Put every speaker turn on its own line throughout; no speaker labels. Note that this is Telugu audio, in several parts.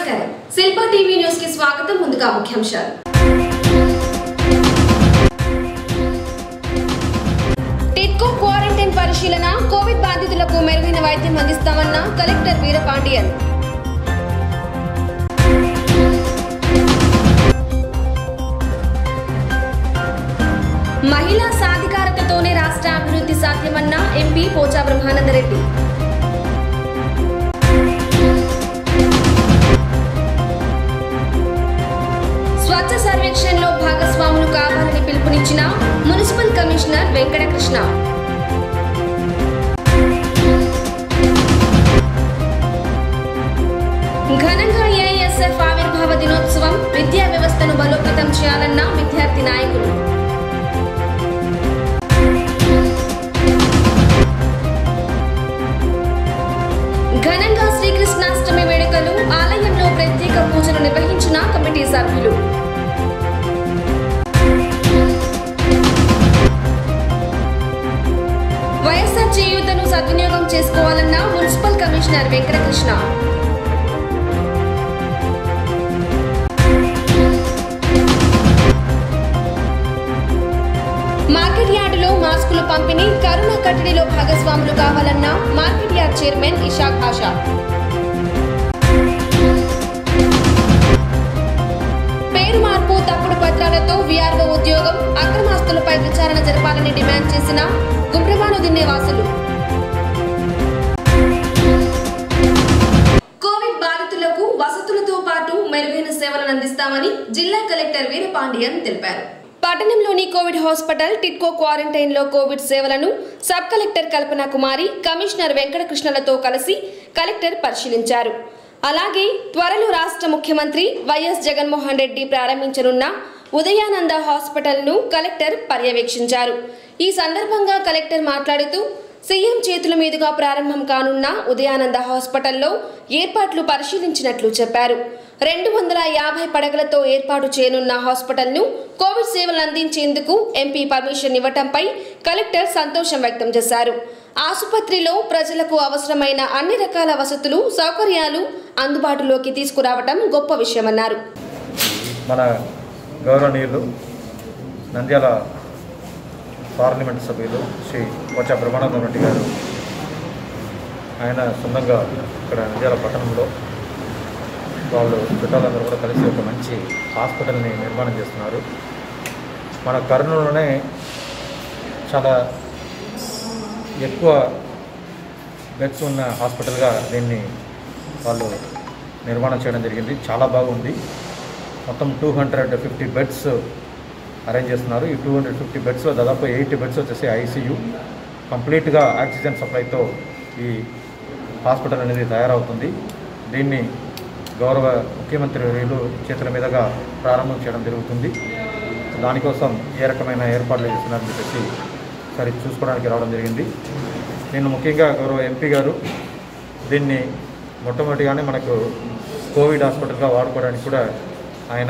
నమస్కారం శిల్ప టీవీ న్యూస్ కి స్వాగతం ముందుగా ముఖ్యాంశాలు టిట్కో క్వారంటైన్ పరిశీలన కోవిడ్ బాధితులకు మెరుగైన వైద్యం అందిస్తామన్న కలెక్టర్ వీరపాండియన్ మహిళా సాధికారతతోనే రాష్ట్ర అభివృద్ధి సాధ్యమన్న ఎంపీ పోచా బ్రహ్మానందరెడ్డి స్వచ్ఛ సర్వేక్షణలో భాగస్వాములు కావాలని పిలుపునిచ్చిన మున్సిపల్ కమిషనర్ వెంకటకృష్ణ ఘనంగా ఏఎస్ఎఫ్ ఆవిర్భావ దినోత్సవం విద్యా వ్యవస్థను బలోపేతం చేయాలన్న విద్యార్థి నాయకులు ఘనంగా శ్రీకృష్ణాష్టమి వేడుకలు ఆలయంలో ప్రత్యేక పూజలు నిర్వహించిన కమిటీ సభ్యులు వైఎస్ఆర్ చేయూతను సద్వినియోగం చేసుకోవాలన్న మున్సిపల్ కమిషనర్ వెంకటకృష్ణ మార్కెట్ యార్డులో మాస్కులు పంపిణీ కరోనా కట్టడిలో భాగస్వాములు కావాలన్న market yard chairman Ishaq Basha పేరు మార్పు తప్పుడు పత్రాలతో వీఆర్ఓ ఉద్యోగం అక్రమాస్తులపై విచారణ జరపాలని డిమాండ్ చేసిన గుండ్రవాను వాసులు కోవిడ్ బాధితులకు వసతులతో పాటు మెరుగైన సేవలను అందిస్తామని జిల్లా కలెక్టర్ వీరపాండియన్ తెలిపారు పట్టణంలోని కోవిడ్ హాస్పిటల్ టిట్కో క్వారంటైన్ లో కోవిడ్ సేవలను sub collector Kalpana Kumari commissioner వెంకటకృష్ణలతో కలిసి కలెక్టర్ పరిశీలించారు అలాగే త్వరలో రాష్ట్ర ముఖ్యమంత్రి వైఎస్ జగన్మోహన్ రెడ్డి ప్రారంభించనున్న ఉదయానంద హాస్పిటల్ను కలెక్టర్ పర్యవేక్షించారు ఈ సందర్భంగా కలెక్టర్ మాట్లాడుతూ సీఎం చేతుల మీదుగా ప్రారంభం కానున్న ఉదయానంద హాస్పిటల్లో ఏర్పాట్లు పరిశీలించినట్లు చెప్పారు రెండు వందల యాభై పడకలతో ఏర్పాటు చేయనున్న హాస్పిటల్ను కోవిడ్ సేవలు అందించేందుకు ఎంపీ పర్మిషన్ ఇవ్వటంపై కలెక్టర్ సంతోషం వ్యక్తం చేశారు ఆసుపత్రిలో ప్రజలకు అవసరమైన అన్ని రకాల వసతులు సౌకర్యాలు అందుబాటులోకి తీసుకురావటం గొప్ప విషయమన్నారు
మన గౌరవనీయులు నంద్యాల పార్లమెంట్ సభ్యులు శ్రీ వచ్చా బ్రహ్మానందం రెడ్డి గారు ఆయన సొంతంగా ఇక్కడ నంద్యాల పట్టణంలో వాళ్ళు చుట్టాలందరూ కూడా కలిసి ఒక మంచి హాస్పిటల్ని నిర్మాణం చేస్తున్నారు మన కర్నూలులోనే చాలా ఎక్కువ బెడ్స్ ఉన్న హాస్పిటల్గా దీన్ని వాళ్ళు నిర్మాణం చేయడం జరిగింది చాలా బాగుంది మొత్తం two hundred fifty beds arrange చేస్తున్నారు ఈ టూ హండ్రెడ్ ఫిఫ్టీ బెడ్స్లో దాదాపు ఎయిటీ బెడ్స్ వచ్చేసి ఐసీయూ కంప్లీట్గా ఆక్సిజన్ సప్లైతో ఈ హాస్పిటల్ అనేది తయారవుతుంది దీన్ని గౌరవ ముఖ్యమంత్రి వర్యులు చేతుల మీదుగా ప్రారంభం చేయడం జరుగుతుంది దానికోసం ఏ రకమైన ఏర్పాట్లు చేస్తున్నారని చెప్పేసి సరి చూసుకోవడానికి రావడం జరిగింది నేను ముఖ్యంగా గౌరవ ఎంపీ గారు దీన్ని మొట్టమొదటిగానే మనకు కోవిడ్ హాస్పిటల్గా వాడుకోవడానికి కూడా ఆయన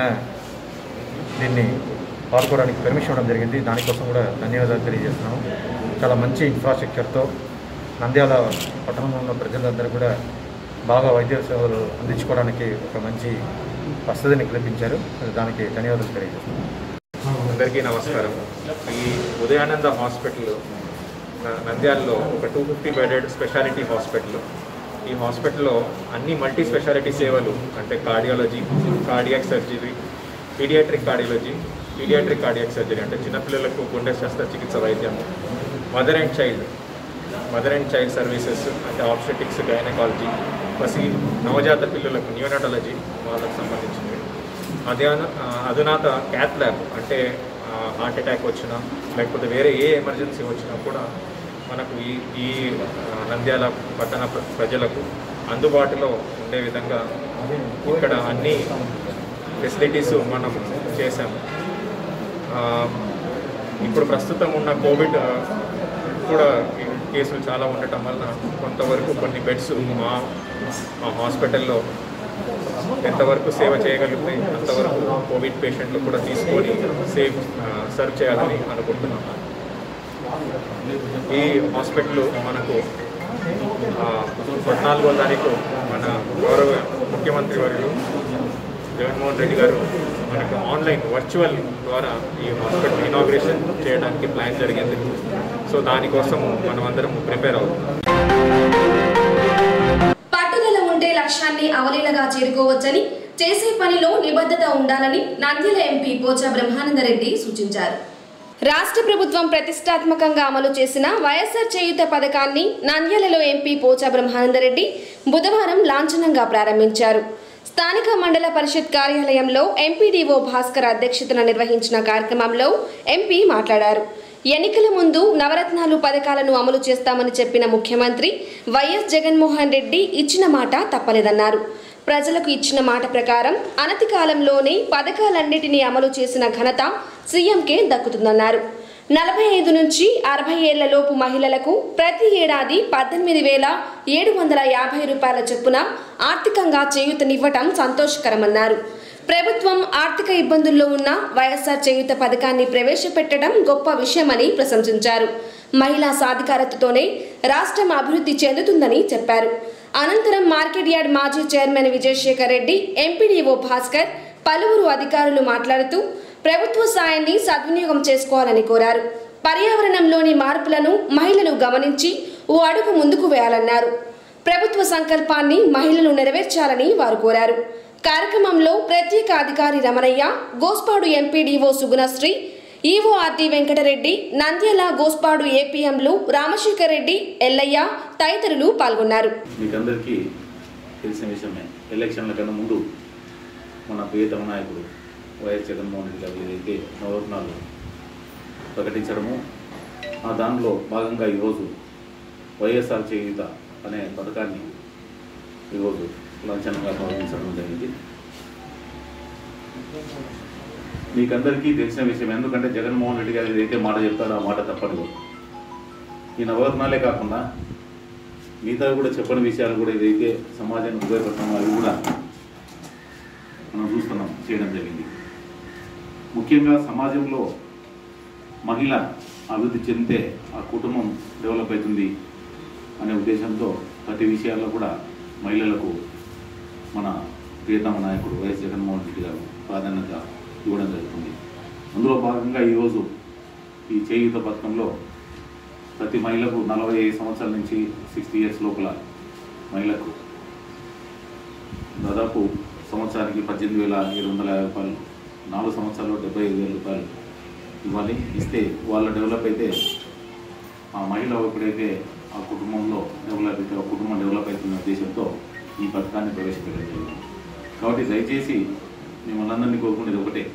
దీన్ని వాడుకోవడానికి పర్మిషన్ ఇవ్వడం జరిగింది దానికోసం కూడా ధన్యవాదాలు తెలియజేస్తున్నాము చాలా మంచి ఇన్ఫ్రాస్ట్రక్చర్తో నంద్యాల పట్టణంలో ఉన్న ప్రజలందరూ కూడా బాగా వైద్య సేవలు అందించుకోవడానికి ఒక మంచి వసతిని కల్పించారు దానికి ధన్యవాదాలు తెలియజేస్తున్నాను
అందరికీ నమస్కారం ఈ ఉదయానంద హాస్పిటల్ న- నంద్యాలలో ఒక two fifty bedded speciality hospital ఈ హాస్పిటల్లో అన్ని మల్టీ స్పెషాలిటీ సేవలు అంటే cardiology cardiac surgery paediatric cardiology paediatric cardiac surgery అంటే చిన్నపిల్లలకు గుండె శస్త్రచికిత్స వైద్యం mother and child mother and child services అంటే ఆప్షెటిక్స్ గైనకాలజీ పసి నవజాత పిల్లలకు న్యూనటాలజీ వాళ్ళకు సంబంధించినవి అధ్యాన అధునాత క్యాత్ ల్యాబ్ అంటే హార్ట్ అటాక్ వచ్చినా లేకపోతే వేరే ఏ ఎమర్జెన్సీ వచ్చినా కూడా మనకు ఈ ఈ ఆ, నంద్యాల పట్టణ ప్ర- ప్రజలకు అందుబాటులో ఉండే విధంగా ఇక్కడ అన్ని ఫెసిలిటీస్ మనం చేశాము ఆ, ఇప్పుడు ప్రస్తుతం ఉన్న కోవిడ్ ఆ, కూడా ఈ కేసులు చాలా ఉండటం వలన కొంతవరకు కొన్ని బెడ్స్ మా మా హాస్పిటల్లో ఎంతవరకు సేవ చేయగలిగితే అంతవరకు కోవిడ్ పేషెంట్లు కూడా తీసుకొని సేవ్ ఆ, సర్వ్ చేయాలని అనుకుంటున్నాం ఈ హాస్పిటల్ మనకు ఆ, పద్నాలుగో తారీఖు మన గౌరవ ముఖ్యమంత్రి వర్యులు జగన్మోహన్ రెడ్డి గారు మనకు ఆన్లైన్ వర్చువల్ ద్వారా ఈ హాస్పిటల్ ఇనాగ్రేషన్ చేయడానికి ప్లాన్ జరిగింది సో దానికోసం మనం అందరం ప్రిపేర్ అవుతాం
పట్టుదల ఉంటే లక్ష్యాన్ని అవలీలగా చేరుకోవచ్చని చేసే పనిలో నిబద్ధత ఉండాలని నంద్యాల ఎంపీ పోచా బ్రహ్మానందరెడ్డి సూచించారు రాష్ట్ర ప్రభుత్వం ప్రతిష్టాత్మకంగా అమలు చేసిన వైఎస్ఆర్ చేయుత పథకాన్ని నంద్యాలలో ఎంపీ పోచా బ్రహ్మానందరెడ్డి బుధవారం లాంఛనంగా ప్రారంభించారు స్థానిక మండల పరిషత్ కార్యాలయంలో ఎంపీడీఓ భాస్కర్ అధ్యక్షతన నిర్వహించిన కార్యక్రమంలో ఎంపీ మాట్లాడారు ఎన్నికల ముందు నవరత్నాలు పథకాలను అమలు చేస్తామని చెప్పిన ముఖ్యమంత్రి వైఎస్ జగన్మోహన్ రెడ్డి ఇచ్చిన మాట తప్పలేదన్నారు ప్రజలకు ఇచ్చిన మాట ప్రకారం అనతి కాలంలోనే పథకాలన్నిటినీ అమలు చేసిన ఘనత సీఎంకే దక్కుతుందన్నారు నలభై ఐదు నుంచి అరవై ఏళ్ల లోపు మహిళలకు ప్రతి ఏడాది పద్దెనిమిది వేల ఏడు వందల యాభై రూపాయల చొప్పున ఆర్థికంగా చేయూతనివ్వటం సంతోషకరమన్నారు ప్రభుత్వం ఆర్థిక ఇబ్బందుల్లో ఉన్న వైఎస్ఆర్ చేయూత పథకాన్ని ప్రవేశపెట్టడం గొప్ప విషయమని ప్రశంసించారు మహిళా సాధికారతతోనే రాష్ట్రం అభివృద్ధి చెందుతుందని చెప్పారు అనంతరం మార్కెట్ యార్డ్ మాజీ చైర్మన్ విజయశేఖర్ రెడ్డి ఎంపీడీఓ భాస్కర్ పలువురు అధికారులు మాట్లాడుతూ ప్రభుత్వ సాయాన్ని సద్వినియోగం చేసుకోవాలని కోరారు పర్యావరణంలోని మార్పులను మహిళలు గమనించి ఓ అడుగు ముందుకు వేయాలన్నారు ప్రభుత్వ సంకల్పాన్ని మహిళలు నెరవేర్చాలని వారు కోరారు కార్యక్రమంలో ప్రత్యేక అధికారి రమణయ్య గోస్పాడు ఎంపీడీఓ సుగుణశ్రీ ఈవోఆర్టీ వెంకటరెడ్డి నంద్యాల గోస్పాడు ఏపీఎంలు రామశేఖర్ రెడ్డి ఎల్లయ్య తదితరులు పాల్గొన్నారు
మీకందరికీ తెలిసిన విషయమే ఎలక్షన్ల కన్నా ముందు మన ప్రియతమ నాయకుడు వైఎస్ జగన్మోహన్ రెడ్డి గారు ఏదైతే నవరత్నాలు ప్రకటించడము ఆ దానిలో భాగంగా ఈరోజు వైఎస్ఆర్ చేయుత అనే పథకాన్ని ఈరోజు లాంఛనంగా ప్రారంభించడం జరిగింది మీకందరికీ తెలిసిన విషయం ఎందుకంటే జగన్మోహన్ రెడ్డి గారు ఏదైతే మాట చెప్తారో ఆ మాట తప్పదు ఈ నవరత్నాలే కాకుండా మిగతా కూడా చెప్పని విషయాలు కూడా ఏదైతే సమాజానికి ఉపయోగపడుతున్నామో అవి కూడా మనం చూస్తున్నాం చేయడం జరిగింది ముఖ్యంగా సమాజంలో మహిళ అభివృద్ధి చెందితే ఆ కుటుంబం డెవలప్ అవుతుంది అనే ఉద్దేశంతో ప్రతి విషయాల్లో కూడా మహిళలకు మన ప్రియతమ నాయకుడు వైఎస్ జగన్మోహన్ రెడ్డి గారు ప్రాధాన్యత ఇవ్వడం జరుగుతుంది అందులో భాగంగా ఈరోజు ఈ చేయూత పథకంలో ప్రతి మహిళకు నలభై ఐదు సంవత్సరాల నుంచి సిక్స్టీ ఇయర్స్ లోపల మహిళకు దాదాపు సంవత్సరానికి పద్దెనిమిది వేల ఏడు వందల యాభై రూపాయలు నాలుగు సంవత్సరాల్లో డెబ్బై ఐదు వేల రూపాయలు ఇవ్వాలి ఇస్తే వాళ్ళు డెవలప్ అయితే ఆ మహిళ ఎప్పుడైతే ఆ కుటుంబంలో డెవలప్ అయితే ఆ కుటుంబం డెవలప్ అవుతున్న ఉద్దేశంతో ఈ పథకాన్ని ప్రవేశపెట్టడం జరిగింది కాబట్టి దయచేసి మిమ్మల్ని అందరినీ కోరుకునేది ఒకటే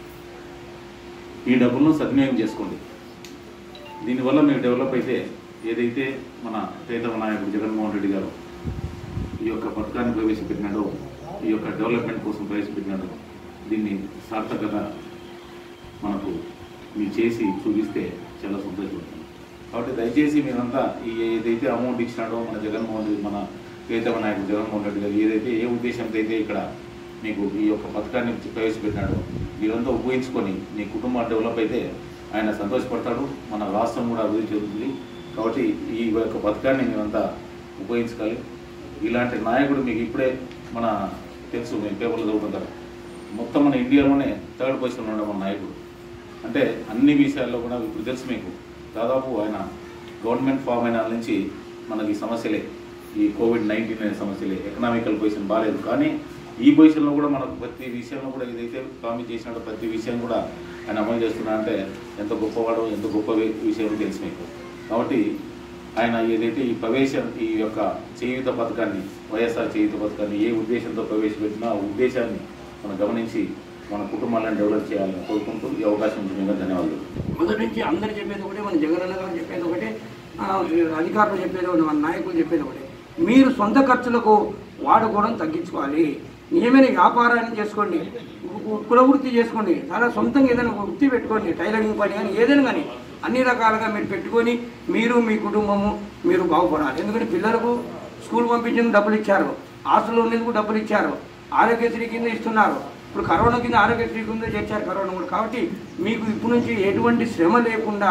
ఈ డబ్బులను సద్వినియోగం చేసుకోండి దీనివల్ల మీరు డెవలప్ అయితే ఏదైతే మన ప్రియతమ నాయకుడు జగన్మోహన్ రెడ్డి గారు ఈ యొక్క పథకాన్ని ప్రవేశపెట్టినాడో ఈ యొక్క డెవలప్మెంట్ కోసం ప్రవేశపెట్టినాడో దీన్ని సార్థకత మనకు మీరు చేసి చూపిస్తే చాలా సంతోషపడతాం కాబట్టి దయచేసి మీరంతా ఈ ఏదైతే అమౌంట్ ఇచ్చినాడో మన జగన్మోహన్ రెడ్డి మన ప్రియతమ నాయకుడు జగన్మోహన్ రెడ్డి గారు ఏదైతే ఏ ఉద్దేశంతో అయితే ఇక్కడ మీకు ఈ యొక్క పథకాన్ని ప్రవేశపెట్టినాడో మీరంతా ఉపయోగించుకొని మీ కుటుంబం డెవలప్ అయితే ఆయన సంతోషపడతాడు మన రాష్ట్రం కూడా అభివృద్ధి చెందుతుంది కాబట్టి ఈ యొక్క పథకాన్ని మీరంతా ఉపయోగించుకోవాలి ఇలాంటి నాయకుడు మీకు ఇప్పుడే మన తెలుసు మేము పేపర్లో చదువుతుంటారు మొత్తం మన ఇండియాలోనే థర్డ్ పొజిషన్ ఉన్నాడు మన నాయకుడు అంటే అన్ని విషయాల్లో కూడా ఇప్పుడు తెలుసు మీకు దాదాపు ఆయన గవర్నమెంట్ ఫామ్ అయిన నుంచి మనకి సమస్యలే ఈ కోవిడ్ నైన్టీన్ అనే సమస్యలే ఎకనామికల్ పొజిషన్ బాగాలేదు కానీ ఈ పొజిషన్లో కూడా మనకు ప్రతి విషయంలో కూడా ఏదైతే ప్రామిస్ చేసినాడో ప్రతి విషయం కూడా ఆయన అమలు చేస్తున్నా అంటే ఎంత గొప్పవాడో ఎంత గొప్ప వి- విషయం తెలుసు మీకు కాబట్టి ఆయన ఏదైతే ఈ ప్రవేశం ఈ యొక్క చేయుత పథకాన్ని వైఎస్ఆర్ చేయుత పథకాన్ని ఏ ఉద్దేశంతో ప్రవేశపెట్టినా ఆ ఉద్దేశాన్ని మనం గమనించి మన కుటుంబాలను డెవలప్ చేయాలని కోరుకుంటూ ఈ అవకాశం ఇచ్చిన ధన్యవాదాలు
మొదటి నుంచి అందరు చెప్పేది ఒకటే మన జగనన్న గారు చెప్పేది ఒకటే ఆ, అధికారులు చెప్పేది ఒకటి మన నాయకులు చెప్పేది ఒకటే మీరు సొంత ఖర్చులకు వాడుకోవడం తగ్గించుకోవాలి నిజమైన వ్యాపారాన్ని చేసుకోండి కు- కుల వృత్తి చేసుకోండి చాలా సొంతంగా ఏదైనా ఒక వృత్తి పెట్టుకోండి టైలరింగ్ పని కానీ ఏదైనా కానీ అన్ని రకాలుగా మీరు పెట్టుకొని మీరు మీ కుటుంబము మీరు బాగుపడాలి ఎందుకంటే పిల్లలకు స్కూల్ పంపించిన డబ్బులు ఇచ్చారు హాస్టల్లో ఉండేందుకు డబ్బులు ఇచ్చారు ఆరోగ్యశ్రీ కింద ఇస్తున్నారు ఇప్పుడు కరోనా కింద ఆరోగ్యశ్రీ కింద చేర్చారు కరోనా కూడా కాబట్టి మీకు ఇప్పటి నుంచి ఎటువంటి శ్రమ లేకుండా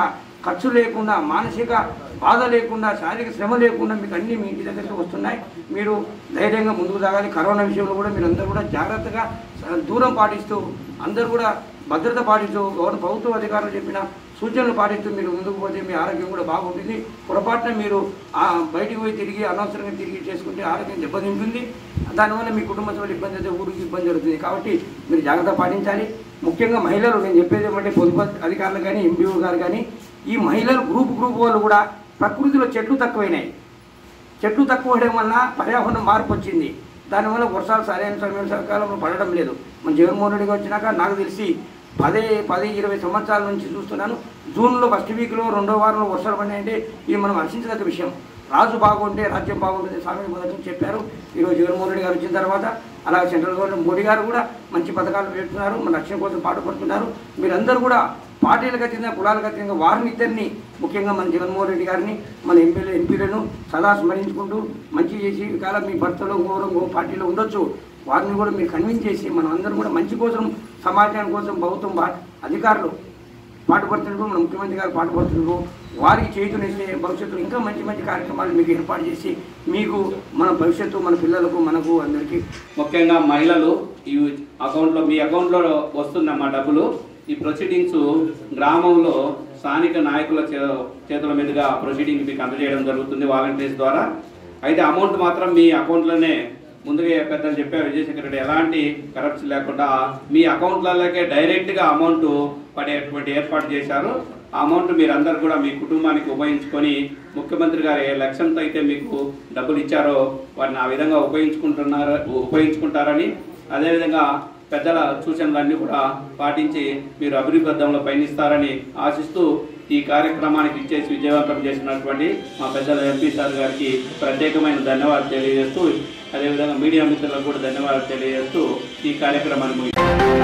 ఖర్చు లేకుండా మానసిక బాధ లేకుండా శారీరక శ్రమ లేకుండా మీకు అన్నీ మీ ఇంటి దగ్గరికి వస్తున్నాయి మీరు ధైర్యంగా ముందుకు సాగాలి కరోనా విషయంలో కూడా మీరు అందరూ కూడా జాగ్రత్తగా స- దూరం పాటిస్తూ అందరూ కూడా భద్రత పాటిస్తూ గవర్నమెంట్ ప్రభుత్వ అధికారులు చెప్పిన సూచనలు పాటిస్తూ మీరు ముందుకు పోతే మీ ఆరోగ్యం కూడా బాగుంటుంది పొరపాటున మీరు ఆ బయటికి పోయి తిరిగి అనవసరంగా తిరిగి చేసుకుంటే ఆరోగ్యం దెబ్బతింటుంది దానివల్ల మీ కుటుంబ సభ్యులు ఇబ్బంది అయితే ఊరికి ఇబ్బంది జరుగుతుంది కాబట్టి మీరు జాగ్రత్త పాటించాలి ముఖ్యంగా మహిళలు నేను చెప్పేది ఏమంటే పొదుపు అధికారులు కానీ ఎంపీఓ గారు కానీ ఈ మహిళలు గ్రూప్ గ్రూప్ వాళ్ళు కూడా ప్రకృతిలో చెట్లు తక్కువైనాయి చెట్లు తక్కువ అవడం వల్ల పర్యావరణం మార్పు వచ్చింది దానివల్ల వర్షాలు సరైన సమయం సకాలంలో పడడం లేదు మన జగన్మోహన్ రెడ్డి గారు వచ్చినాక నాకు తెలిసి పదే పది ఇరవై సంవత్సరాల నుంచి చూస్తున్నాను జూన్లో ఫస్ట్ వీక్లో రెండో వారంలో వర్షాలు పడినాయంటే ఇది మనం హర్షించదగ్గ విషయం రాజు బాగుంటే రాజ్యం బాగుంటుంది స్వామి మొదటి నుంచి చెప్పారు ఈరోజు జగన్మోహన్ రెడ్డి గారు వచ్చిన తర్వాత అలాగే సెంట్రల్ గవర్నమెంట్ మోడీ గారు కూడా మంచి పథకాలు పెడుతున్నారు మన రక్షణ కోసం పాటుపడుతున్నారు మీరందరూ కూడా పార్టీలకు అతీతంగా కులాలకు అతీతంగా వారిని ఇద్దరిని ముఖ్యంగా మన జగన్మోహన్ రెడ్డి గారిని మన ఎంపీలు ఎంపీలను సదా స్మరించుకుంటూ మంచి చేసి కాలం మీ భర్తలో ఇంకోరు ఇంకో పార్టీలో ఉండొచ్చు వారిని కూడా మీరు కన్విన్స్ చేసి మనం అందరం కూడా మంచి కోసం సమాజాని కోసం ప్రభుత్వం బా- అధికారులు పాటుపడుతున్నారు మన ముఖ్యమంత్రి గారు పాటుపడుతున్నారు వారికి చేతునిస్తే భవిష్యత్తులో ఇంకా మంచి మంచి కార్యక్రమాలు మీకు ఏర్పాటు చేసి మీకు మన భవిష్యత్తు మన పిల్లలకు మనకు అందరికీ
ముఖ్యంగా మహిళలు ఈ అకౌంట్లో మీ అకౌంట్లో వస్తున్న మా డబ్బులు ఈ ప్రొసీడింగ్స్ గ్రామంలో స్థానిక నాయకుల చే- చేతుల మీదుగా ప్రొసీడింగ్ మీకు అందజేయడం జరుగుతుంది వాలంటీర్స్ ద్వారా అయితే అమౌంట్ మాత్రం మీ అకౌంట్లోనే ముందుగా పెద్దలు చెప్పారు విజయశేఖర రెడ్డి ఎలాంటి కరప్షన్ లేకుండా మీ అకౌంట్లలోకే డైరెక్ట్గా అమౌంట్ పడేటువంటి ఏర్పాటు చేశారు ఆ అమౌంట్ మీరందరూ కూడా మీ కుటుంబానికి ఉపయోగించుకొని ముఖ్యమంత్రి గారు ఏ లక్ష్యంతో అయితే మీకు డబ్బులు ఇచ్చారో వారిని ఆ విధంగా ఉపయోగించుకుంటున్నారు ఉపయోగించుకుంటారని అదేవిధంగా పెద్దల సూచనలన్నీ కూడా పాటించి మీరు అభివృద్ధి పథంలో పయనిస్తారని ఆశిస్తూ ఈ కార్యక్రమానికి ఇచ్చేసి విజయవంతం చేసినటువంటి మా పెద్దల ఎంపీ సార్ గారికి ప్రత్యేకమైన ధన్యవాదాలు తెలియజేస్తూ అదేవిధంగా మీడియా మిత్రులకు కూడా ధన్యవాదాలు తెలియజేస్తూ ఈ కార్యక్రమాన్ని ముగి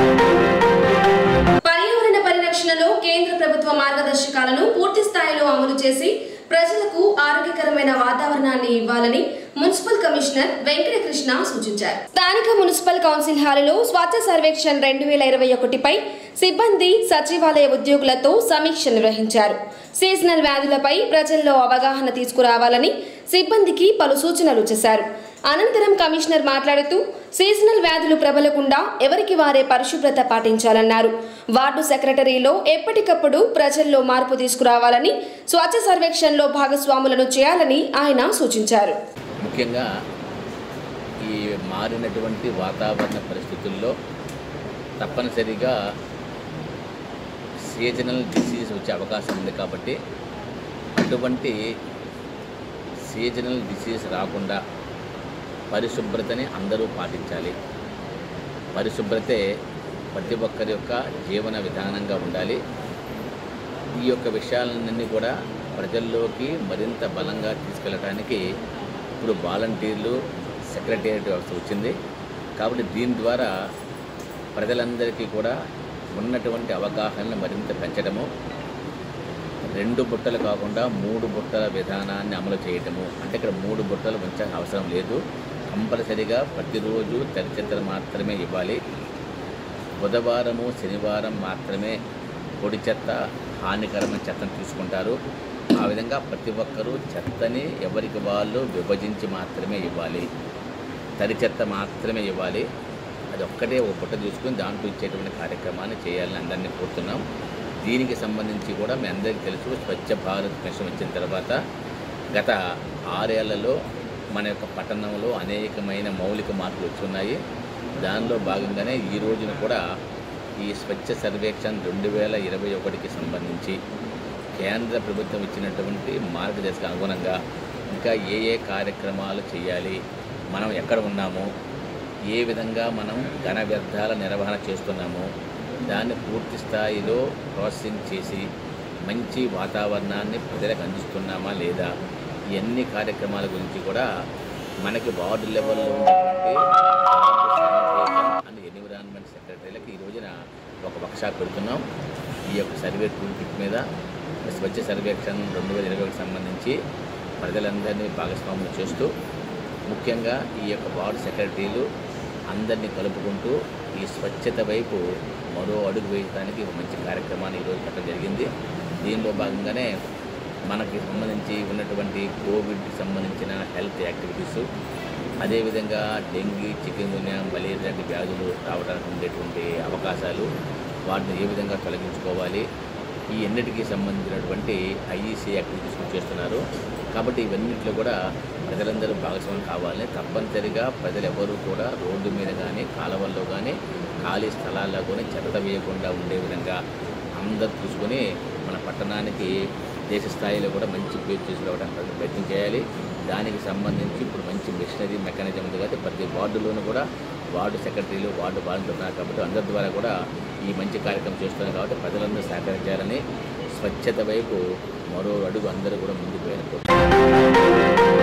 పర్యావరణ పరిరక్షణలో కేంద్ర ప్రభుత్వ మార్గదర్శకాలను పూర్తి స్థాయిలో అమలు చేసి ప్రజలకు ఆరోగ్యకరమైన వాతావరణాన్ని ఇవ్వాలని మున్సిపల్ కమిషనర్ వెంకటకృష్ణ సూచించారు స్థానిక మున్సిపల్ కౌన్సిల్ హాలులో స్వచ్ఛ సర్వేక్షణ్ రెండు వేల ఇరవై ఒకటిపై సిబ్బంది సచివాలయ ఉద్యోగులతో సమీక్ష నిర్వహించారు సీజనల్ వ్యాధులపై ప్రజల్లో అవగాహన తీసుకురావాలని సిబ్బందికి పలు సూచనలు చేశారు అనంతరం కమిషనర్ మాట్లాడుతూ సీజనల్ వ్యాధులు ప్రబలకుండా ఎవరికి వారే పరిశుభ్రత పాటించాలన్నారు వార్డు సెక్రటరీలో ఎప్పటికప్పుడు ప్రజల్లో మార్పు తీసుకురావాలని స్వచ్ఛ సర్వేక్షణలో భాగస్వాములను చేయాలని ఆయన సూచించారు
ముఖ్యంగా ఈ మారినటువంటి వాతావరణ పరిస్థితుల్లో తప్పనిసరిగా సీజనల్ డిసీజ్ వచ్చే అవకాశం ఉంది కాబట్టి అటువంటి సీజనల్ డిసీజ్ రాకుండా పరిశుభ్రతని అందరూ పాటించాలి పరిశుభ్రతే ప్రతి ఒక్కరి యొక్క జీవన విధానంగా ఉండాలి ఈ యొక్క విషయాలన్నీ కూడా ప్రజల్లోకి మరింత బలంగా తీసుకెళ్ళడానికి ఇప్పుడు వాలంటీర్లు సెక్రటేరియట్ వ్యవస్థ వచ్చింది కాబట్టి దీని ద్వారా ప్రజలందరికీ కూడా ఉన్నటువంటి అవగాహనను మరింత పెంచడము రెండు బుట్టలు కాకుండా మూడు బుట్టల విధానాన్ని అమలు చేయటము అంటే ఇక్కడ మూడు బుట్టలు ఉంచాల్సిన అవసరం లేదు కంపల్సరిగా ప్రతిరోజు తడి చెత్తలు మాత్రమే ఇవ్వాలి బుధవారము శనివారం మాత్రమే పొడి చెత్త హానికరమైన చెత్తను తీసుకుంటారు ఆ విధంగా ప్రతి ఒక్కరూ చెత్తని ఎవరికి వాళ్ళు విభజించి మాత్రమే ఇవ్వాలి తడి చెత్త మాత్రమే ఇవ్వాలి అది ఒక్కటే ఒక పుట్ట తీసుకుని దాంట్లో ఇచ్చేటువంటి కార్యక్రమాన్ని చేయాలని అందరినీ కోరుతున్నాం దీనికి సంబంధించి కూడా మీ అందరికీ తెలుసు స్వచ్ఛ భారత్ మిషన్ వచ్చిన తర్వాత గత ఆరేళ్లలో మన యొక్క పట్టణంలో అనేకమైన మౌలిక మార్పులు వచ్చున్నాయి దానిలో భాగంగానే ఈ రోజున కూడా ఈ స్వచ్ఛ సర్వేక్షణ్ రెండు వేల ఇరవై ఒకటికి సంబంధించి కేంద్ర ప్రభుత్వం ఇచ్చినటువంటి మార్గదర్శక అనుగుణంగా ఇంకా ఏ ఏ కార్యక్రమాలు చేయాలి మనం ఎక్కడ ఉన్నాము ఏ విధంగా మనం ఘన వ్యర్థాల నిర్వహణ చేస్తున్నాము దాన్ని పూర్తి స్థాయిలో ప్రాసెసింగ్ చేసి మంచి వాతావరణాన్ని ప్రజలకు అందిస్తున్నామా లేదా ఇవన్నీ కార్యక్రమాల గురించి కూడా మనకి వార్డు లెవెల్లో ఉన్నటువంటి అండ్ ఎన్విరాన్మెంట్ సెక్రటరీలకు ఈ రోజున ఒక వర్క్షాప్ పెడుతున్నాం ఈ యొక్క సర్వే టూల్ కిట్ మీద స్వచ్ఛ సర్వేక్షణ రెండు వేల ఇరవైకి సంబంధించి ప్రజలందరినీ భాగస్వాములు చేస్తూ ముఖ్యంగా ఈ యొక్క వార్డు సెక్రటరీలు అందరినీ కలుపుకుంటూ ఈ స్వచ్ఛత వైపు మరో అడుగు వేయడానికి ఒక మంచి కార్యక్రమాన్ని ఈరోజు పెట్టడం జరిగింది దీనిలో భాగంగానే మనకి సంబంధించి ఉన్నటువంటి కోవిడ్కి సంబంధించిన హెల్త్ యాక్టివిటీస్ అదేవిధంగా డెంగీ చికెన్ గున్యా మలేరియా లాంటి వ్యాధులు రావడానికి ఉండేటువంటి అవకాశాలు వాటిని ఏ విధంగా తొలగించుకోవాలి ఈ ఎన్నిటికీ సంబంధించినటువంటి ఐఈసీ యాక్టివిటీస్ చేస్తున్నారు కాబట్టి ఇవన్నింటిలో కూడా ప్రజలందరూ భాగస్వామ్యం కావాలని తప్పనిసరిగా ప్రజలు ఎవరు కూడా రోడ్డు మీద కానీ కాలువల్లో కానీ ఖాళీ స్థలాల్లో కానీ చెత్త వేయకుండా ఉండే విధంగా అందరూ చూసుకొని మన పట్టణానికి దేశ స్థాయిలో కూడా మంచి పేరు తీసుకురావడానికి ప్రయత్నం చేయాలి దానికి సంబంధించి ఇప్పుడు మంచి మిషనరీ మెకానిజం ఉంది కాబట్టి ప్రతి వార్డులోనూ కూడా వార్డు సెక్రటరీలు వార్డు వాలంటీర్లు ఉన్నారు కాబట్టి అందరి ద్వారా కూడా ఈ మంచి కార్యక్రమం చేస్తున్నారు కాబట్టి ప్రజలందరూ సహకరించాలని స్వచ్ఛత వైపు మరో అడుగు అందరూ కూడా ముందుకు వెళ్ళిపోతారు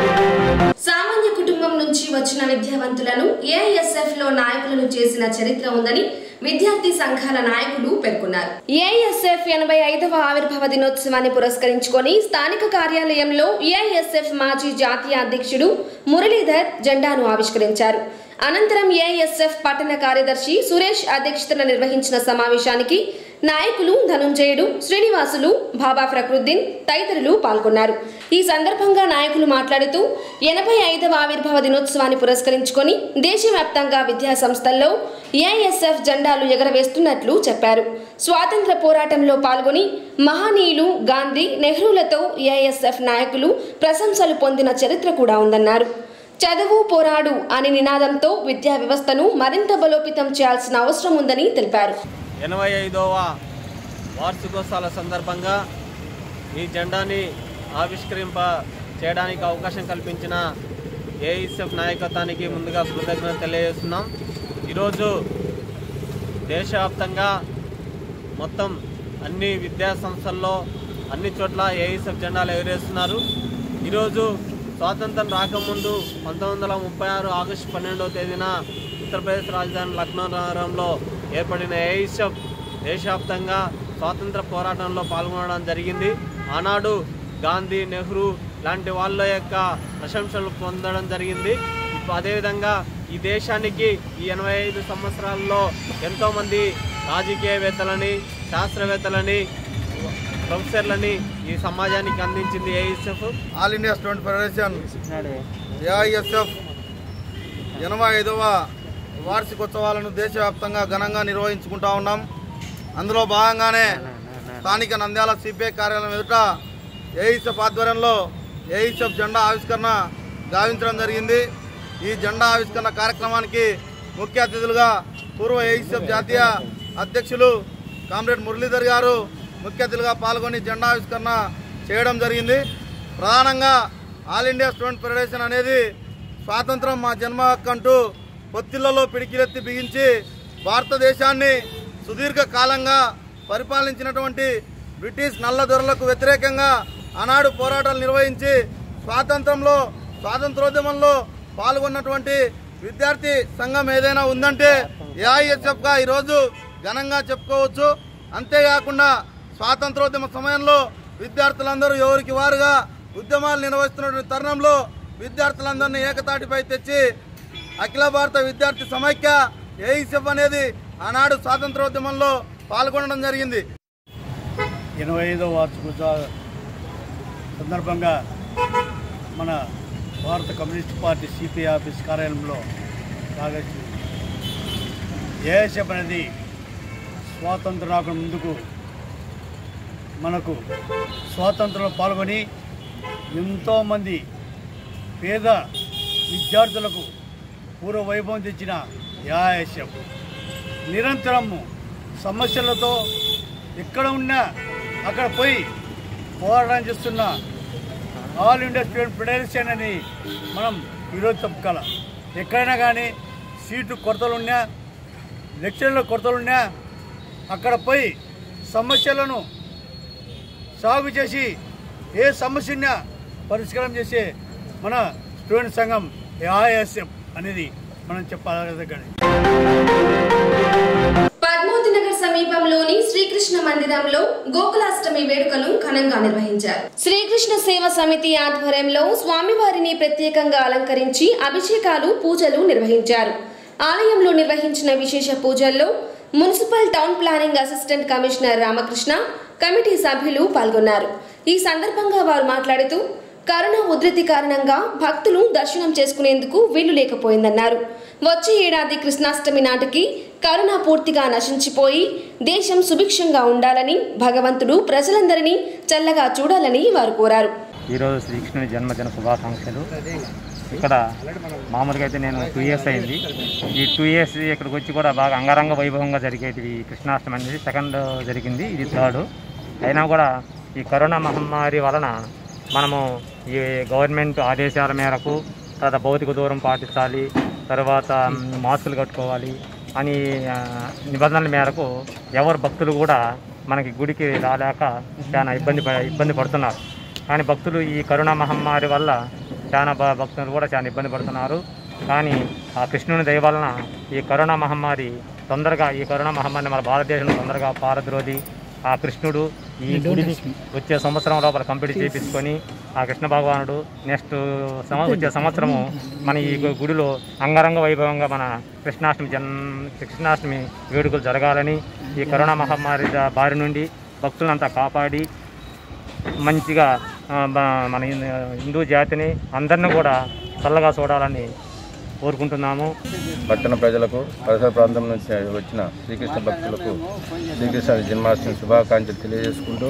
సామాన్య కుటుంబం నుంచి వచ్చిన విద్యావంతులను ఏఐఎస్ఎఫ్ లో నాయకులను చేసిన చరిత్ర ఉందని విద్యార్థి సంఘాల నాయకులు పేర్కొన్నారు ఏఐఎస్ఎఫ్ ఎనభై ఐదవ ఆవిర్భావ దినోత్సవాన్ని పురస్కరించుకొని స్థానిక కార్యాలయంలో ఏఐఎస్ఎఫ్ మాజీ జాతీయ అధ్యక్షుడు మురళీధర్ జెండాను ఆవిష్కరించారు అనంతరం ఏఐఎస్ఎఫ్ పట్టణ కార్యదర్శి సురేష్ అధ్యక్షతన నిర్వహించిన సమావేశానికి నాయకులు ధనుంజయుడు శ్రీనివాసులు బాబా ఫక్రుద్దీన్ తదితరులు పాల్గొన్నారు ఈ సందర్భంగా నాయకులు మాట్లాడుతూ ఎనభై ఐదవ ఆవిర్భావ దినోత్సవాన్ని పురస్కరించుకొని దేశవ్యాప్తంగా విద్యా సంస్థల్లో ఏఐఎస్ఎఫ్ జెండాలు ఎగరవేస్తున్నట్లు చెప్పారు స్వాతంత్ర పోరాటంలో పాల్గొని మహనీయులు గాంధీ నెహ్రూలతో ఏఐఎస్ఎఫ్ నాయకులు ప్రశంసలు పొందిన చరిత్ర కూడా ఉందన్నారు చదువు పోరాడు అనే నినాదంతో విద్యా వ్యవస్థను మరింత బలోపేతం చేయాల్సిన అవసరం ఉందని తెలిపారు
ఎనభై ఐదవ వార్షికోత్సవాల సందర్భంగా ఈ జెండాని ఆవిష్కరింప చేయడానికి అవకాశం కల్పించిన ఏఐఎస్ఎఫ్ నాయకత్వానికి ముందుగా కృతజ్ఞత తెలియజేస్తున్నాం ఈరోజు దేశవ్యాప్తంగా మొత్తం అన్ని విద్యా సంస్థల్లో అన్ని చోట్ల ఏఐఎస్ఎఫ్ జెండాలు ఎగరేస్తున్నారు ఈరోజు స్వాతంత్రం రాకముందు పంతొమ్మిది వందల ముప్పై ఆరు ఆగస్టు పన్నెండవ తేదీన ఉత్తరప్రదేశ్ రాజధాని లక్నో నగరంలో ఏర్పడిన ఏఐఎస్ఎఫ్ దేశవ్యాప్తంగా స్వాతంత్ర పోరాటంలో పాల్గొనడం జరిగింది ఆనాడు గాంధీ నెహ్రూ లాంటి వాళ్ళ యొక్క ప్రశంసలు పొందడం జరిగింది ఇప్పుడు అదేవిధంగా ఈ దేశానికి ఈ ఎనభై ఐదు సంవత్సరాల్లో ఎంతోమంది రాజకీయవేత్తలని శాస్త్రవేత్తలని ప్రొఫెసర్లని ఈ సమాజానికి అందించింది AISF
all India student federation AISF ఎనభై ఐదవ వార్షికోత్సవాలను దేశవ్యాప్తంగా ఘనంగా నిర్వహించుకుంటా ఉన్నాం అందులో భాగంగానే స్థానిక నంద్యాల సిపిఐ కార్యాలయం ఎదుట ఏఐఎస్ఎఫ్ ఆధ్వర్యంలో ఏఐఎస్ఎఫ్ జెండా ఆవిష్కరణ గావించడం జరిగింది ఈ జెండా ఆవిష్కరణ కార్యక్రమానికి ముఖ్య అతిథులుగా పూర్వ ఏఐఎస్ఎఫ్ జాతీయ అధ్యక్షులు కామ్రేడ్ మురళీధర్ గారు ముఖ్య అతిథులుగా పాల్గొని జెండా ఆవిష్కరణ చేయడం జరిగింది ప్రధానంగా ఆల్ ఇండియా స్టూడెంట్ ఫెడరేషన్ అనేది స్వాతంత్రం మా జన్మ హక్కు అంటూ పొత్తిళ్లలో పిడికిలెత్తి బిగించి భారతదేశాన్ని సుదీర్ఘ కాలంగా పరిపాలించినటువంటి బ్రిటిష్ నల్ల దొరలకు వ్యతిరేకంగా ఆనాడు పోరాటాలు నిర్వహించి స్వాతంత్రంలో స్వాతంత్రోద్యమంలో పాల్గొన్నటువంటి విద్యార్థి సంఘం ఏదైనా ఉందంటే ఏఐఎస్ఎఫ్గా ఈరోజు ఘనంగా చెప్పుకోవచ్చు అంతేకాకుండా స్వాతంత్రోద్యమ సమయంలో విద్యార్థులందరూ ఎవరికి వారుగా ఉద్యమాలు నిర్వహిస్తున్నటువంటి తరుణంలో విద్యార్థులందరినీ ఏకతాటిపై తెచ్చి అఖిల భారత విద్యార్థి సమైక్య ఏఐసెఫ్ అనేది ఆనాడు స్వాతంత్రోద్యమంలో పాల్గొనడం జరిగింది
ఎనభై ఐదవ వార్షికోత్సవ సందర్భంగా మన భారత కమ్యూనిస్ట్ పార్టీ సిపిఐ ఆఫీస్ కార్యాలయంలో ఆగస్టు ఏఎస్ఎఫ్ అనేది స్వాతంత్రం రాకుండా ముందుకు మనకు స్వాతంత్రంలో పాల్గొని ఎంతోమంది పేద విద్యార్థులకు పూర్వ వైభవం తెచ్చిన ఏఐఎస్ఎఫ్ నిరంతరము సమస్యలతో ఎక్కడ ఉన్నా అక్కడ పోయి పోరాటం చేస్తున్న ఆల్ ఇండియా స్టూడెంట్ ఫెడరేషన్ అని మనం ఈరోజు చెప్పుకోవాలి ఎక్కడైనా కానీ సీటు కొరతలున్నా లెక్చర్లో కొరతలున్నా అక్కడ పోయి సమస్యలను సాగు చేసి ఏ సమస్యన్నా పరిష్కారం చేసే మన స్టూడెంట్ సంఘం ఏఐఎస్ఎఫ్ అనేది మనం చెప్పగలిగాం
పద్మావతి నగర్ సమీపంలోని శ్రీకృష్ణ మందిరంలో గోకులాష్టమి వేడుకలు ఘనంగా నిర్వహించారు శ్రీకృష్ణ సేవ సమితి ఆధ్వర్యంలో స్వామివారిని ప్రత్యేకంగా అలంకరించి అభిషేకాలు పూజలు నిర్వహించారు ఆలయంలో నిర్వహించిన విశేష పూజల్లో municipal town planning assistant commissioner Ramakrishna committee సభ్యులు పాల్గొన్నారు ఈ సందర్భంగా వారు మాట్లాడుతూ కరోనా ఉధృతి కారణంగా భక్తులు దర్శనం చేసుకునేందుకు వీలు లేకపోయిందన్నారు వచ్చే ఏడాది కృష్ణాష్టమి నాటికి కరోనా పూర్తిగా నశించిపోయి దేశం సుభిక్షంగా ఉండాలని భగవంతుడు ప్రజలందరినీ చల్లగా చూడాలని వారు కోరారు
ఈరోజు శ్రీకృష్ణుని జన్మదిన శుభాకాంక్షలు ఇక్కడ మామూలుగా అయితే నేను టూ ఇయర్స్ అయింది ఈ టూ ఇయర్స్ ఇక్కడికి వచ్చి కూడా బాగా అంగరంగ వైభవంగా జరిగేది ఈ కృష్ణాష్టమి అనేది సెకండ్ జరిగింది ఇది థర్డ్ అయినా కూడా ఈ కరోనా మహమ్మారి వలన మనము ఈ గవర్నమెంట్ ఆదేశాల మేరకు తర్వాత భౌతిక దూరం పాటించాలి తర్వాత మ్, మాస్కులు కట్టుకోవాలి అని ఆ, నిబంధనల మేరకు ఎవరు భక్తులు కూడా మనకి గుడికి రాలేక చాలా ఇబ్బంది ప- ఇబ్బంది పడుతున్నారు కానీ భక్తులు ఈ కరోనా మహమ్మారి వల్ల చాలా బ- భక్తులు కూడా చాలా ఇబ్బంది పడుతున్నారు కానీ ఆ కృష్ణుని దయ వలన ఈ కరోనా మహమ్మారి తొందరగా ఈ కరోనా మహమ్మారిని మన భారతదేశంలో తొందరగా పారద్రోది ఆ కృష్ణుడు ఈ గుడిని వచ్చే సంవత్సరం లోపల కంప్లీట్ చేపించుకొని ఆ కృష్ణ భగవానుడు నెక్స్ట్ సంవ వచ్చే సంవత్సరము మన ఈ గు- గుడిలో అంగరంగ వైభవంగా మన కృష్ణాష్టమి జన్ కృష్ణాష్టమి వేడుకలు జరగాలని ఈ కరోనా మహమ్మారి ద- బారి నుండి భక్తులంతా కాపాడి మంచిగా ఆ, బ- మన హిందూ- హిందూ జాతిని అందరిని కూడా చల్లగా చూడాలని కోరుకుంటున్నాము
పట్టణ ప్రజలకు పరిసర ప్రాంతం నుంచి వచ్చిన శ్రీకృష్ణ భక్తులకు శ్రీకృష్ణ జన్మాష్టమి శుభాకాంక్షలు తెలియజేసుకుంటూ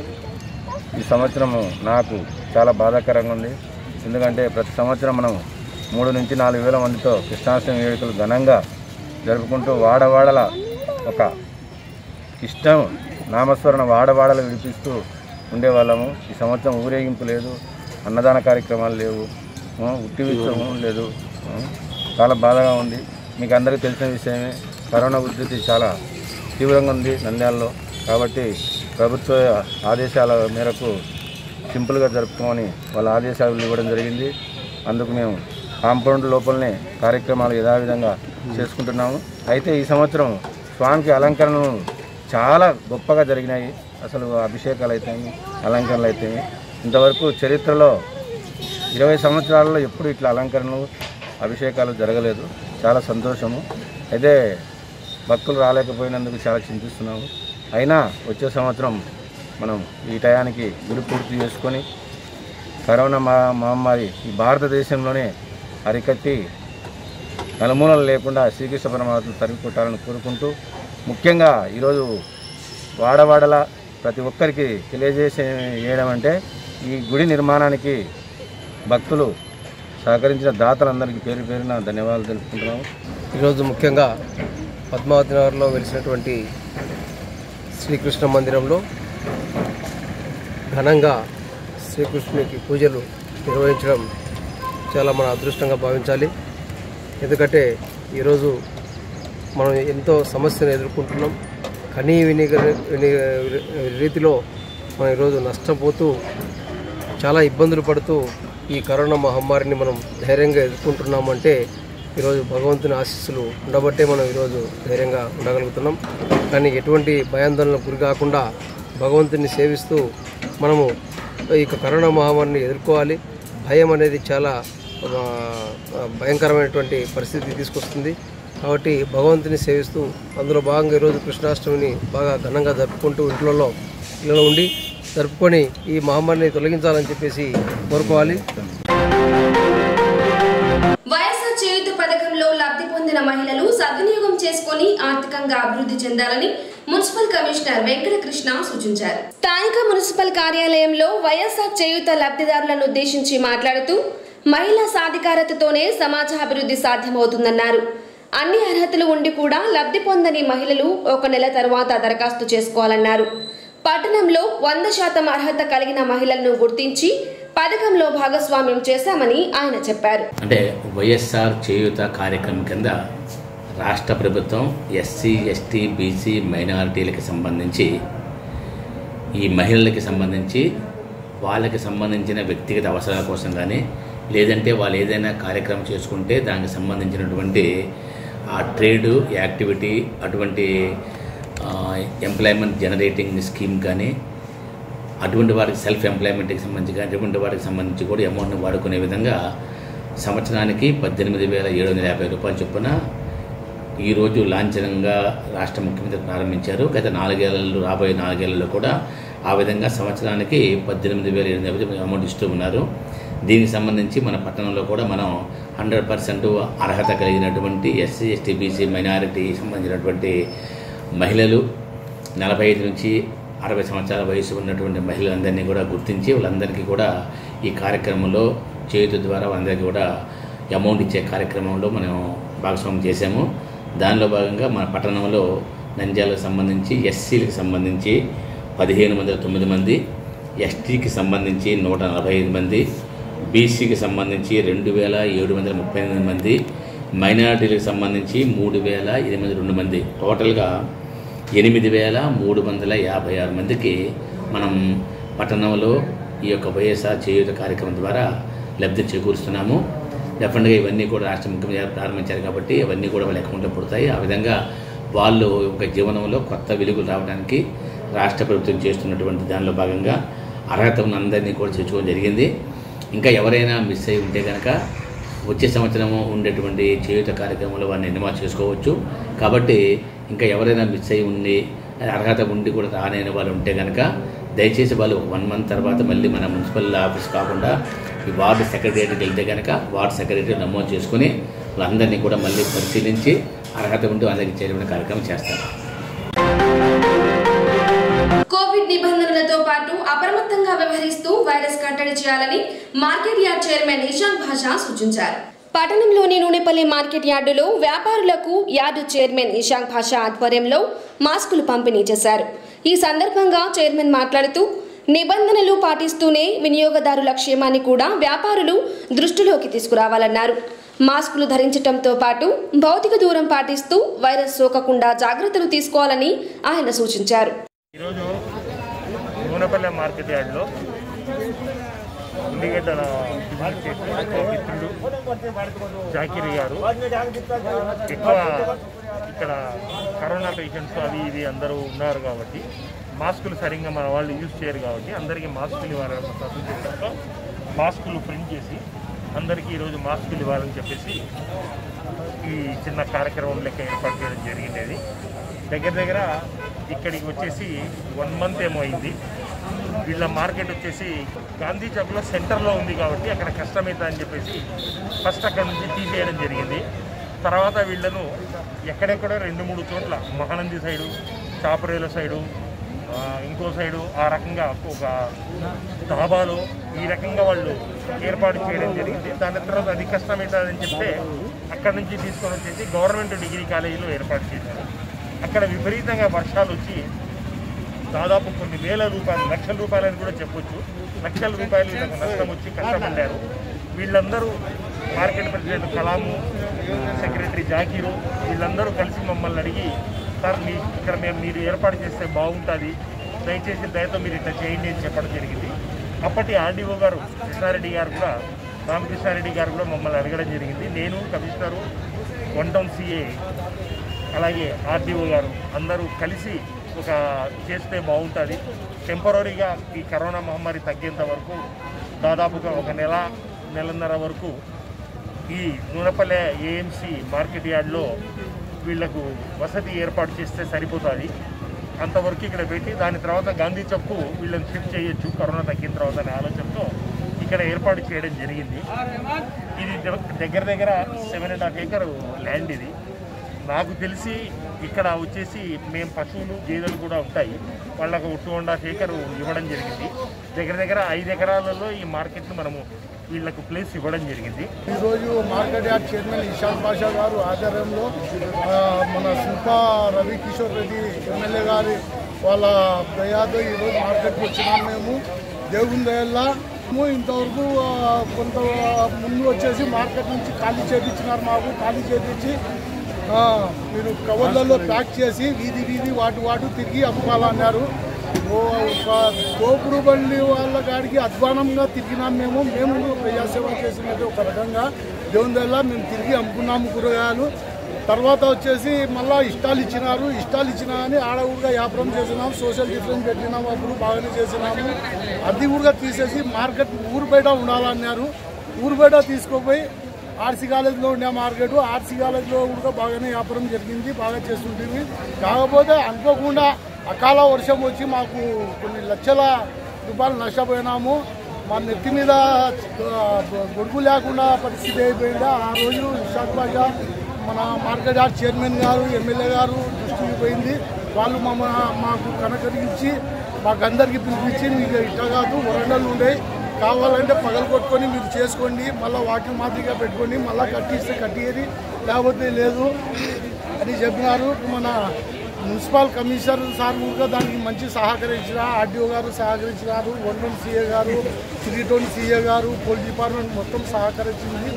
ఈ సంవత్సరము నాకు చాలా బాధాకరంగా ఉంది ఎందుకంటే ప్రతి సంవత్సరం మనం మూడు నుంచి నాలుగు వేల మందితో కృష్ణాష్టమి వేడుకలు ఘనంగా జరుపుకుంటూ వాడవాడల ఒక ఇష్టం నామస్మరణ వాడవాడలు విడిపిస్తూ ఉండేవాళ్ళము ఈ సంవత్సరం ఊరేగింపు లేదు అన్నదాన కార్యక్రమాలు లేవు ఆ, ఉట్టి ఉత్సవం లేదు ఆ, చాలా బాధగా ఉంది మీకు అందరికీ తెలిసిన విషయమే కరోనా ఉధృతి చాలా తీవ్రంగా ఉంది నంద్యాలలో కాబట్టి ప్రభుత్వ ఆదేశాల మేరకు సింపుల్గా జరుపుకోమని వాళ్ళ ఆదేశాలు ఇవ్వడం జరిగింది అందుకు మేము కాంపౌండ్ లోపలనే కార్యక్రమాలు యథావిధంగా చేసుకుంటున్నాము అయితే ఈ సంవత్సరం స్వామికి అలంకరణలు చాలా గొప్పగా జరిగినాయి అసలు అభిషేకాలు అయితేమి అలంకరణలు అయితేమి ఇంతవరకు చరిత్రలో ఇరవై సంవత్సరాలలో ఎప్పుడు ఇట్లా అలంకరణలు అభిషేకాలు జరగలేదు చాలా సంతోషము అయితే భక్తులు రాలేకపోయినందుకు చాలా చింతిస్తున్నాము అయినా వచ్చే సంవత్సరం మనం ఈ టయానికి గురి పూర్తి చేసుకొని కరోనా మా మహమ్మారి ఈ భారతదేశంలోనే అరికట్టి నలుమూలలు లేకుండా శ్రీకృష్ణ పరమాత్మ తరిమి కొట్టాలని కోరుకుంటూ ముఖ్యంగా ఈరోజు వాడవాడల ప్రతి ఒక్కరికి తెలియజేసే చేయడం అంటే ఈ గుడి నిర్మాణానికి భక్తులు సహకరించిన దాతలందరికీ పేరు పేరున ధన్యవాదాలు తెలుపుకుంటున్నాము
ఈరోజు ముఖ్యంగా పద్మావతి నగర్లో వెలిసినటువంటి శ్రీకృష్ణ మందిరంలో ఘనంగా శ్రీకృష్ణునికి పూజలు నిర్వహించడం చాలా మన అదృష్టంగా భావించాలి ఎందుకంటే ఈరోజు మనం ఎంతో సమస్యను ఎదుర్కొంటున్నాం కనీ విని విని రీతిలో మనం ఈరోజు నష్టపోతూ చాలా ఇబ్బందులు పడుతూ ఈ కరోనా మహమ్మారిని మనం ధైర్యంగా ఎదుర్కొంటున్నామంటే ఈరోజు భగవంతుని ఆశీస్సులు ఉండబట్టే మనం ఈరోజు ధైర్యంగా ఉండగలుగుతున్నాం కానీ ఎటువంటి భయాందోళనకు గురి కాకుండా భగవంతుని సేవిస్తూ మనము ఈ కరోనా మహమ్మారిని ఎదుర్కోవాలి భయం అనేది చాలా ఆ, భయంకరమైనటువంటి పరిస్థితి తీసుకొస్తుంది కాబట్టి భగవంతుని సేవిస్తూ అందులో భాగంగా ఈరోజు కృష్ణాష్టమిని బాగా ఘనంగా జరుపుకుంటూ ఇంట్లో ఇళ్ళలో ఉండి జరుపుకొని ఈ మహమ్మారిని తొలగించాలని చెప్పేసి కోరుకోవాలి
వైఎస్ఆర్ చేయూత పథకంలో లబ్ధి పొందిన మహిళలు సద్వినియోగం చేసుకొని ఆర్థికంగా అభివృద్ధి చెందాలని మున్సిపల్ కమిషనర్ వెంకటకృష్ణ సూచించారు స్థానిక మున్సిపల్ కార్యాలయంలో వైఎస్ఆర్ చేయూత లబ్ధిదారులను ఉద్దేశించి మాట్లాడుతూ మహిళా సాధికారతతోనే సమాజ అభివృద్ధి సాధ్యమవుతుందన్నారు అన్ని అర్హతలు ఉండి కూడా లబ్ధి పొందని మహిళలు ఒక నెల తరువాత దరఖాస్తు చేసుకోవాలన్నారు పట్టణంలో వంద శాతం అర్హత కలిగిన మహిళలను గుర్తించి పథకంలో భాగస్వామ్యం చేశామని ఆయన చెప్పారు
అంటే వైఎస్ఆర్ చేయూత కార్యక్రమం కింద రాష్ట్ర ప్రభుత్వం ఎస్సీ ఎస్టీ బీసీ మైనారిటీలకి సంబంధించి ఈ మహిళలకి సంబంధించి వాళ్ళకి సంబంధించిన వ్యక్తిగత అవసరాల కోసం కానీ లేదంటే వాళ్ళు ఏదైనా కార్యక్రమం చేసుకుంటే దానికి సంబంధించినటువంటి ఆ ట్రేడ్ యాక్టివిటీ అటువంటి ఎంప్లాయ్మెంట్ జనరేటింగ్ స్కీమ్ కానీ అటువంటి వారికి సెల్ఫ్ ఎంప్లాయ్మెంట్కి సంబంధించి కానీ అటువంటి వారికి సంబంధించి కూడా అమౌంట్ని వాడుకునే విధంగా సంవత్సరానికి పద్దెనిమిది వేల ఏడు వందల యాభై రూపాయల చొప్పున ఈరోజు లాంఛనంగా రాష్ట్ర ముఖ్యమంత్రి ప్రారంభించారు గత నాలుగేళ్లలో రాబోయే నాలుగేళ్లలో కూడా ఆ విధంగా సంవత్సరానికి పద్దెనిమిది వేల ఎనిమిది వందల అమౌంట్ ఇస్తూ ఉన్నారు దీనికి సంబంధించి మన పట్టణంలో కూడా మనం హండ్రెడ్ పర్సెంట్ అర్హత కలిగినటువంటి ఎస్సీ ఎస్టీ బీసీ మైనారిటీ సంబంధించినటువంటి మహిళలు నలభై ఐదు నుంచి అరవై సంవత్సరాల వయసు ఉన్నటువంటి మహిళలందరినీ కూడా గుర్తించి వాళ్ళందరికీ కూడా ఈ కార్యక్రమంలో చేతు ద్వారా వాళ్ళందరికీ కూడా అమౌంట్ ఇచ్చే కార్యక్రమంలో మనం భాగస్వామ్యం చేశాము దానిలో భాగంగా మన పట్టణంలో నంద్యాలకు సంబంధించి ఎస్సీలకు సంబంధించి పదిహేను వందల తొమ్మిది మంది ఎస్టీకి సంబంధించి నూట నలభై ఐదు మంది బీసీకి సంబంధించి రెండు వేల ఏడు వందల ముప్పై ఎనిమిది మంది మైనారిటీలకు సంబంధించి మూడు వేల ఎనిమిది రెండు మంది టోటల్గా ఎనిమిది వేల మూడు వందల యాభై ఆరు మందికి మనం పట్టణంలో ఈ యొక్క వైఎస్ఆర్ చేయూత కార్యక్రమం ద్వారా లబ్ధి చేకూరుస్తున్నాము డెఫినెట్గా ఇవన్నీ కూడా రాష్ట్ర ముఖ్యమంత్రి గారు ప్రారంభించారు కాబట్టి అవన్నీ కూడా వాళ్ళ అకౌంట్లో పుడతాయి ఆ విధంగా వాళ్ళు ఒక జీవనంలో కొత్త వెలుగులు రావడానికి రాష్ట్ర ప్రభుత్వం చేస్తున్నటువంటి దానిలో భాగంగా అర్హత ఉన్న అందరినీ కూడా చేర్చుకోవడం జరిగింది ఇంకా ఎవరైనా మిస్ అయి ఉంటే కనుక వచ్చే సంవత్సరం ఉండేటువంటి చేయుత కార్యక్రమంలో వారిని ఎన్నిమార్ చేసుకోవచ్చు కాబట్టి ఇంకా ఎవరైనా మిస్ అయి ఉండి అర్హత ఉండి కూడా రానైన వాళ్ళు ఉంటే కనుక దయచేసి వాళ్ళు ఒక వన్ మంత్ తర్వాత మళ్ళీ మన మున్సిపల్ ఆఫీస్ కాకుండా ఈ వార్డు సెక్రటరీకి వెళ్తే కనుక వార్డు సెక్రటరీ నమోదు చేసుకుని వాళ్ళందరినీ కూడా మళ్ళీ పరిశీలించి అర్హత ఉండి అందరికి ఇచ్చేటువంటి కార్యక్రమం చేస్తారు
కోవిడ్ నిబంధనలతో పాటు అప్రమత్తంగా వ్యవహరిస్తూ వైరస్ కట్టడి చేయాలని మార్కెట్ యార్డ్ చైర్మన్ ఇషాంక్ భాషా సూచించారు పట్టణంలోని నూనెపల్లి మార్కెట్ యార్డులో వ్యాపారులకు యార్డు చైర్మన్ ఇషాంక్ భాషా ఆధ్వర్యంలో మాస్కులు పంపిణీ చేశారు ఈ సందర్భంగా చైర్మన్ మాట్లాడుతూ నిబంధనలు పాటిస్తూనే వినియోగదారుల క్షేమాన్ని కూడా వ్యాపారులు దృష్టిలోకి తీసుకురావాలన్నారు మాస్కులు ధరించటంతో పాటు భౌతిక దూరం పాటిస్తూ వైరస్ సోకకుండా జాగ్రత్తలు తీసుకోవాలని ఆయన సూచించారు
ఈరోజు నూనెపల్లె మార్కెట్ యార్డ్లో ఉల్లిగడ్డల బిజినెస్ చేసే ఒక మిత్రుడు జాకిరి గారు ఎక్కువ ఇక్కడ కరోనా పేషెంట్స్ అవి ఇవి అందరూ ఉన్నారు కాబట్టి మాస్కులు సరిగ్గా మన వాళ్ళు యూజ్ చేయరు కాబట్టి అందరికీ మాస్కులు ఇవ్వాలన్న సదుద్దేశంతో మాస్కులు ప్రింట్ చేసి అందరికీ ఈరోజు మాస్కులు ఇవ్వాలని చెప్పేసి ఈ చిన్న కార్యక్రమం లెక్క ఏర్పాటు చేయడం జరిగింది దగ్గర దగ్గర ఇక్కడికి వచ్చేసి వన్ మంత్ ఏమో అయింది వీళ్ళ మార్కెట్ వచ్చేసి గాంధీ చౌక్లో సెంటర్లో ఉంది కాబట్టి అక్కడ కష్టమైంది అని చెప్పేసి ఫస్ట్ అక్కడ నుంచి తీసేయడం జరిగింది తర్వాత వీళ్ళను ఎక్కడెక్కడో రెండు మూడు చోట్ల మహానంది సైడు చాపరేల సైడు ఆ, ఇంకో సైడు ఆ రకంగా ఒక డాబాలో ఈ రకంగా వాళ్ళు ఏర్పాటు చేయడం జరిగింది దాని తర్వాత అది కష్టమవుతుందని చెప్తే అక్కడ నుంచి తీసుకొని వచ్చేసి గవర్నమెంట్ డిగ్రీ కాలేజీలో ఏర్పాటు చేశారు అక్కడ విపరీతంగా వర్షాలు వచ్చి దాదాపు కొన్ని వేల రూపాయలు లక్షల రూపాయలని కూడా చెప్పొచ్చు లక్షల రూపాయలు వీళ్ళకు నష్టం వచ్చి కష్టపడ్డారు వీళ్ళందరూ market president Kalam secretary Zakir వీళ్ళందరూ కలిసి మమ్మల్ని అడిగి సార్ మీ ఇక్కడ మేము మీరు ఏర్పాటు చేస్తే బాగుంటుంది దయచేసి దయతో మీరు ఇట్లా చేయండి అని చెప్పడం జరిగింది అప్పటి ఆర్డీఓ గారు కృష్ణారెడ్డి గారు కూడా రామకృష్ణారెడ్డి గారు కూడా మమ్మల్ని అడగడం జరిగింది నేను కమిషనరు వన్ టౌన్ సిఏ అలాగే ఆర్డీఓ గారు అందరూ కలిసి ఒక చేస్తే బాగుంటుంది టెంపరీగా ఈ కరోనా మహమ్మారి తగ్గేంత వరకు దాదాపుగా ఒక నెల నెలన్నర వరకు ఈ నూనెపల్లె ఏఎంసీ మార్కెట్ యార్డ్లో వీళ్లకు వసతి ఏర్పాటు చేస్తే సరిపోతుంది అంతవరకు ఇక్కడ పెట్టి దాని తర్వాత గాంధీ చౌక్ వీళ్ళని షిఫ్ట్ చేయొచ్చు కరోనా తగ్గిన తర్వాత అనే ఆలోచనతో ఇక్కడ ఏర్పాటు చేయడం జరిగింది ఇది దగ్గర దగ్గర seven and half acre land ఇది నాకు తెలిసి ఇక్కడ వచ్చేసి మేము పశువులు గేదెలు కూడా ఉంటాయి వాళ్ళకు టూ అండ్ హాఫ్ ఏకర్ ఇవ్వడం జరిగింది దగ్గర దగ్గర ఐదు ఎకరాలలో ఈ మార్కెట్ను మనము వీళ్ళకు ప్లేస్ ఇవ్వడం జరిగింది
ఈరోజు market yard chairman Ishaq Basha గారు ఆధ్వర్యంలో ఆ, మన శిల్పా రవి కిషోర్ రెడ్డి ఎమ్మెల్యే గారి వాళ్ళ దయాతో ఈరోజు మార్కెట్కి వచ్చినాం మేము దేవుని దయల్లా మేము ఇంతవరకు ఆ, కొంత ముందు వచ్చేసి మార్కెట్ నుంచి ఖాళీ చేపించినారు మాకు ఖాళీ చేపించి ఆ, మీరు కవర్లలో ప్యాక్ చేసి వీధి వీధి వాటి వాటి తిరిగి అమ్ముకోవాలన్నారు ఓ ఒక తోపుడు బండి వాళ్ళ కాడికి అధ్వానంగా తిరిగినాం మేము మేము ప్రజాసేవ చేసినది ఒక రకంగా దేవుని వల్ల మేము తిరిగి అమ్ముకున్నాము కూరగాయలు తర్వాత వచ్చేసి మళ్ళా ఇష్టాలు ఇచ్చినారు ఇష్టాలు ఇచ్చినా అని ఆడ కూడా వ్యాపారం చేసినాం సోషల్ డిఫరెన్స్ పెట్టినాము అప్పుడు బాగానే చేసినాము అది కూడా తీసేసి మార్కెట్ ఊరు బయట ఉండాలన్నారు ఊరు బయట తీసుకుపోయి ఆర్సీ కాలేజ్లో ఉండే మార్కెట్ ఆర్సీ కాలేజ్లో కూడా బాగానే వ్యాపారం జరిగింది బాగా చేస్తుంటుంది కాకపోతే అనుకోకుండా అకాల వర్షం వచ్చి మాకు కొన్ని లక్షల రూపాయలు నష్టపోయినాము మా నెత్తి మీద ఆ, గొడుగు లేకుండా పరిస్థితి అయిపోయింది ఆ రోజు ఇషాక్ బాషా మన మార్కెట్ యార్డ్ చైర్మన్ గారు ఎమ్మెల్యే గారు దృష్టికి పోయింది వాళ్ళు మమ్మ మాకు కనకరించి మాకందరికి పిలిపించి మీకు ఇట్ట కాదు వరండలు ఉండే కావాలంటే పగలు కొట్టుకొని మీరు చేసుకోండి మళ్ళీ వాకింగ్ మాదిరిగా పెట్టుకొని మళ్ళీ కట్టిస్తే కట్టేది లేకపోతే లేదు అని చెప్పినారు మన మున్సిపల్ కమిషనర్ సార్ కూడా దానికి మంచి సహకరించిన ఆర్డీఓ గారు సహకరించినారు వన్ సీఏ గారు త్రీ టోన్ సీఏ గారు పోలీస్ డిపార్ట్మెంట్ మొత్తం సహకరించింది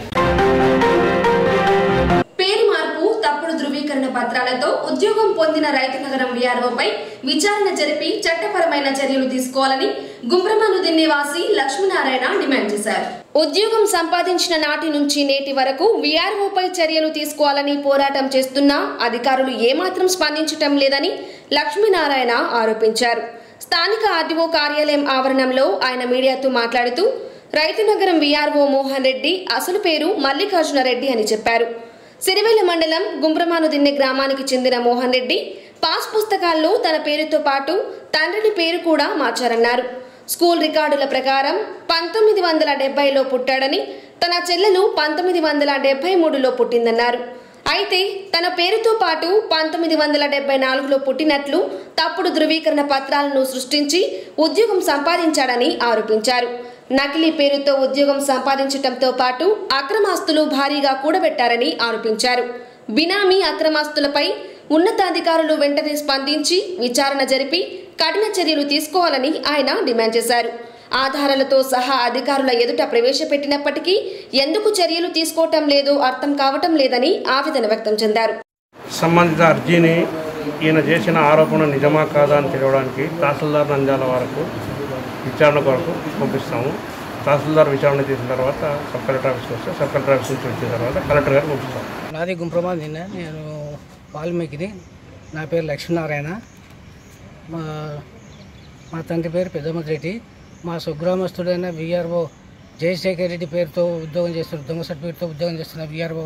పేరు మార్పు తప్పుడు ధృవీకరణ పత్రాలతో ఉద్యోగం పొందిన రైతు నగరం వీఆర్ఓపై విచారణ జరిపి చట్టపరమైన చర్యలు తీసుకోవాలని గుంబ్రమానుద్దీన్ నివాసి లక్ష్మీనారాయణ డిమాండ్ చేశారు ఉద్యోగం సంపాదించిన నాటి నుంచి నేటి వరకు వీఆర్ఓపై చర్యలు తీసుకోవాలని పోరాటం చేస్తున్నా అధికారులు ఏమాత్రం స్పందించటం లేదని లక్ష్మీనారాయణ ఆరోపించారు స్థానిక ఆర్డీఓ కార్యాలయం ఆవరణంలో ఆయన మీడియాతో మాట్లాడుతూ రైతు నగరం వీఆర్ఓ మోహన్ రెడ్డి అసలు పేరు మల్లికార్జున రెడ్డి అని చెప్పారు సిరివెల్ల మండలం గుంబ్రమానుదిన్నె గ్రామానికి చెందిన మోహన్ రెడ్డి పాస్ పుస్తకాల్లో తన పేరుతో పాటు తండ్రిని పేరు కూడా మార్చారన్నారు స్కూల్ రికార్డుల ప్రకారం పంతొమ్మిది వందల డెబ్బైలో పుట్టాడని తన చెల్లెలు పంతొమ్మిది వందల డెబ్బై మూడులో పుట్టిందన్నారు అయితే తన పేరుతో పాటు పంతొమ్మిది వందల డెబ్బై నాలుగులో పుట్టినట్లు తప్పుడు ధృవీకరణ పత్రాలను సృష్టించి ఉద్యోగం సంపాదించాడని ఆరోపించారు నకిలీ పేరుతో ఉద్యోగం సంపాదించటంతో పాటు అక్రమాస్తులు భారీగా కూడబెట్టారని ఆరోపించారు బినామీ అక్రమాస్తులపై ఉన్నతాధికారులు వెంటనే స్పందించి విచారణ జరిపి కఠిన చర్యలు తీసుకోవాలని ఆయన డిమాండ్ చేశారు ఆధారాలతో సహా అధికారుల ఎదుట ప్రవేశపెట్టినప్పటికీ ఎందుకు చర్యలు తీసుకోవటం లేదో అర్థం కావటం లేదని ఆవేదన వ్యక్తం చెందారు
సంబంధిత అర్జీని ఈయన చేసిన ఆరోపణ నిజమా కాదా అని తెలియడానికి తహసీల్దార్ నంద్యాల వరకు విచారణ కొరకు పంపిస్తాము తహసీల్దార్ విచారణ చేసిన తర్వాత సబ్ కలెక్టర్ ఆఫీస్కి వస్తే సబ్ కలెక్టర్ ఆఫీస్ నుంచి వచ్చిన తర్వాత కలెక్టర్ గారికి పంపిస్తాం
నాది గుంప్రమా నిన్న నేను వాల్మీకిని నా పేరు లక్ష్మీనారాయణ మా మా తండ్రి పేరు పెద్దమతి రెడ్డి మా స్వగ్రామస్తుడైన విఆర్ఓ జయశేఖర్ రెడ్డి పేరుతో ఉద్యోగం చేస్తున్న దొంగ సర్టిఫికేట్తో ఉద్యోగం చేస్తున్న విఆర్ఓ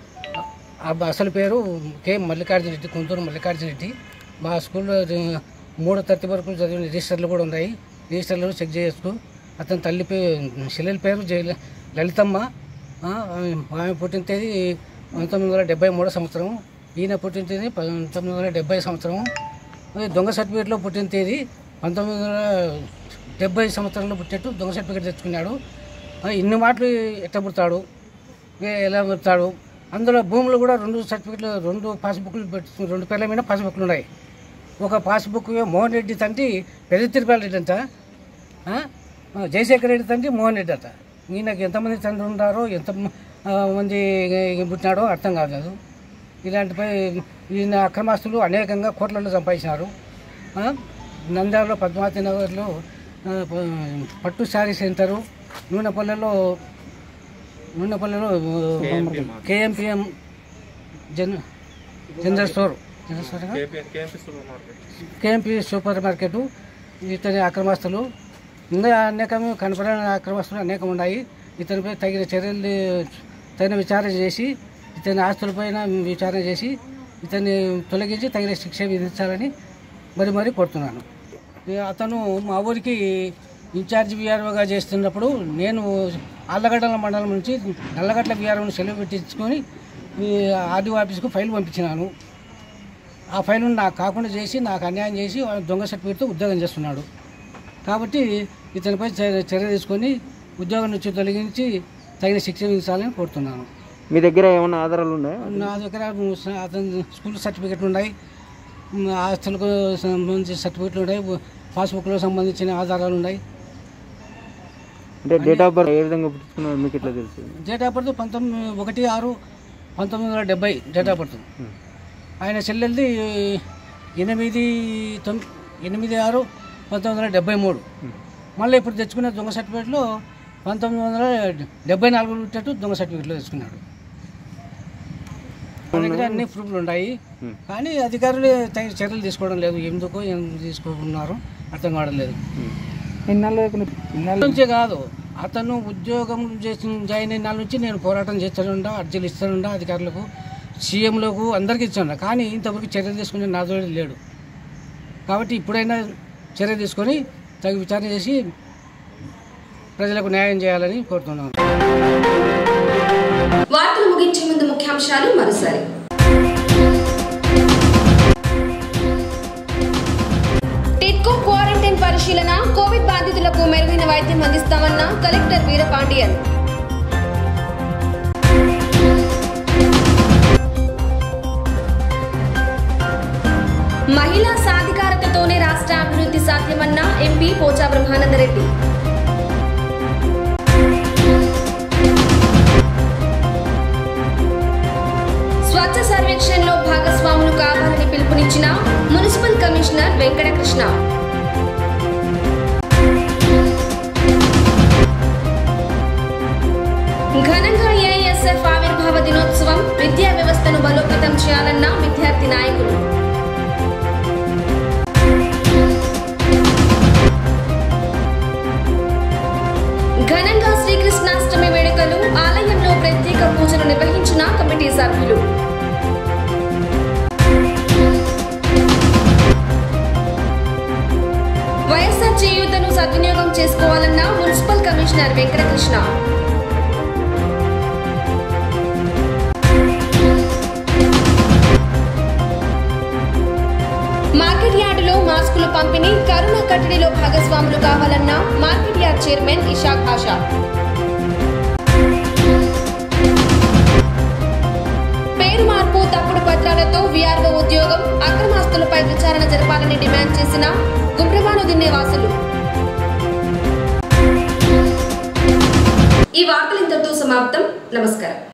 ఆ అసలు పేరు కె మల్లికార్జున రెడ్డి కుంటూరు మల్లికార్జున రెడ్డి మా స్కూల్లో మూడో తరగతి వరకు చదివిన రిజిస్టర్లు కూడా ఉన్నాయి రిజిస్టర్లు చెక్ చేసుకో అతని తల్లి పేరు చెల్లెల పేరు జయ లలితమ్మ ఆ, ఆమె పుట్టిన తేదీ పంతొమ్మిది వందల డెబ్బై మూడో సంవత్సరం ఈయన పుట్టిన తేదీ పంతొమ్మిది వందల డెబ్బై సంవత్సరం అది దొంగ సర్టిఫికేట్లో పుట్టిన తేదీ పంతొమ్మిది వందల డెబ్బై సంవత్సరంలో పుట్టేట్టు దొంగ సర్టిఫికేట్ తెచ్చుకున్నాడు ఆ, ఇన్ని మాటలు ఎట్ట పుడతాడు ఏ- ఎలా పుడతాడు అందులో భూములు కూడా రెండు సర్టిఫికెట్లు రెండు పాస్బుక్లు పెట్టు రెండు పేర్ల మీద పాస్బుక్లు ఉన్నాయి ఒక పాస్బుక్ మోహన్ రెడ్డి తండ్రి పెద్ద తిరుపతి రెడ్డి అంట ఆ? ఆ, జయశేఖర్ రెడ్డి తండ్రి మోహన్ రెడ్డి అంట ఈయనకి ఎంతమంది తండ్రి ఉన్నారో ఎంత ఆ, మంది పుట్టినాడో అర్థం కాదు ఇలాంటిపై ఈయన అక్రమాస్తులు అనేకంగా కోట్లలో సంపాదించినారు ఆ? నంద్యాలలో పద్మావతి నగర్లో ఆ, ప- పట్టు శారీ సెంటరు నూనెపల్లెలో నూనెపల్లెలో కేఎంపిఎం జన్ general store general store KMP super market ఇతని అక్రమస్తులు ఇంకా అనేకం కనపడని అక్రమస్తులు అనేకం ఉన్నాయి ఇతనిపై తగిన చర్యలు తగిన విచారణ చేసి ఇతని ఆస్తులపైన విచారణ చేసి ఇతన్ని తొలగించి తగిన శిక్ష విధించాలని మరి మరి కోరుతున్నాను ఈ అతను మా ఊరికి ఇన్ఛార్జ్ బీఆర్ఓగా చేస్తున్నప్పుడు నేను ఆళ్ళగడ్డల మండలం నుంచి నల్లగడ్డ బీఆర్ఓను సెలవు పెట్టించుకొని ఈ ఆర్డీఓ ఆఫీస్కు ఫైల్ పంపించినాను ఆ ఫైల్ నాకు కాకుండా చేసి నాకు అన్యాయం చేసి వాడు దొంగ సర్టిఫికేట్తో ఉద్యోగం చేస్తున్నాడు కాబట్టి ఇతనిపై చర్య చర్య తీసుకొని ఉద్యోగం నుంచి తొలగించి తగిన శిక్ష విధించాలని కోరుతున్నాను
మీ దగ్గర ఏమైనా ఆధారాలు ఉన్నాయా
నా దగ్గర అతని స్కూల్ సర్టిఫికెట్లు ఉన్నాయి ఉమ్, ఆస్తులకు సంబంధించిన సర్టిఫికెట్లు ఉన్నాయి పాస్బుక్లో సంబంధించిన ఆధారాలు ఉన్నాయి
అంటే డేట్ ఆఫ్ బర్త్ ఏ విధంగా పుట్టించుకున్నారు మీకు ఎట్లా తెలుసు
డేట్ ఆఫ్ బర్త్ పంతొమ్మిది ఒకటి ఆరు పంతొమ్మిది వందల డెబ్బై డేట్ ఆఫ్ బర్త్ ఆయన చెల్లెల్ది ఎనిమిది తొమ్మిది ఎనిమిది ఆరు పంతొమ్మిది వందల డెబ్బై మూడు మళ్ళీ ఇప్పుడు తెచ్చుకున్న దొంగ సర్టిఫికేట్లో పంతొమ్మిది వందల డెబ్బై నాలుగు పుట్టేట్టు దొంగ సర్టిఫికేట్లో తెచ్చుకున్నాడు మా దగ్గర అన్ని ప్రూఫ్లు ఉన్నాయి కానీ అధికారులు తగిన చర్యలు తీసుకోవడం లేదు ఎందుకో ఏం తీసుకున్నారు అర్థం కావడం లేదు
ఇన్నాళ్ళు
ఇన్నాళ్ళ నుంచే కాదు అతను ఉద్యోగం చేసి జాయిన్ అయిన నాళ్ళ నుంచి నేను పోరాటం చేస్తానుండా అర్జీలు ఇస్తానుండా అధికారులకు సీఎంలకు అందరికీ ఇస్తాను కానీ ఇంతవరకు చర్య తీసుకునే నా తోడు లేడు కాబట్టి ఇప్పుడైనా చర్య తీసుకొని తగు విచారణ చేసి ప్రజలకు న్యాయం చేయాలని కోరుతున్నాను
వార్తలు ముగించే ముందు ముఖ్యాంశాలు మరోసారి టిట్కో క్వారంటైన్ పరిశీలన కోవిడ్ బాధితులకు మెరుగైన వైద్యం అందిస్తామన్న కలెక్టర్ వీరపాండియన్ మహిళా సాధికారతతోనే రాష్ట్ర అభివృద్ధి సాధ్యమన్న ఎంపీ పోచా బ్రహ్మానందరెడ్డి స్వచ్ఛ సర్వేక్షణలో భాగస్వాములు కావాలని పిలుపునిచ్చిన మున్సిపల్ కమిషనర్ వెంకటకృష్ణ ఘనంగా ఏఐఎస్ఎఫ్ ఆవిర్భావ దినోత్సవం విద్యా వ్యవస్థను బలోపేతం చేయాలన్న విద్యార్థి నాయకులు ఘనంగా శ్రీకృష్ణాష్టమి వేడుకలు ఆలయంలో ప్రత్యేక పూజలు నిర్వహించిన కమిటీ సభ్యులు వైఎస్ఆర్ చేయూతను సద్వినియోగం చేసుకోవాలన్న మున్సిపల్ కమిషనర్ వెంకటకృష్ణ మార్కెట్ యార్డులో మాస్కులు పంపిణీ కరోనా కట్టడిలో భాగస్వాములు కావాలన్న market yard chairman Ishaq Basha పేరు మార్పు తప్పుడు పత్రాలతో విఆర్ఓ ఉద్యోగం అక్రమాస్తులపై విచారణ జరపాలని డిమాండ్ చేసిన గుండ్రవాను వాసులు ఈ వార్తలు ఇంతటితో సమాప్తం నమస్కారం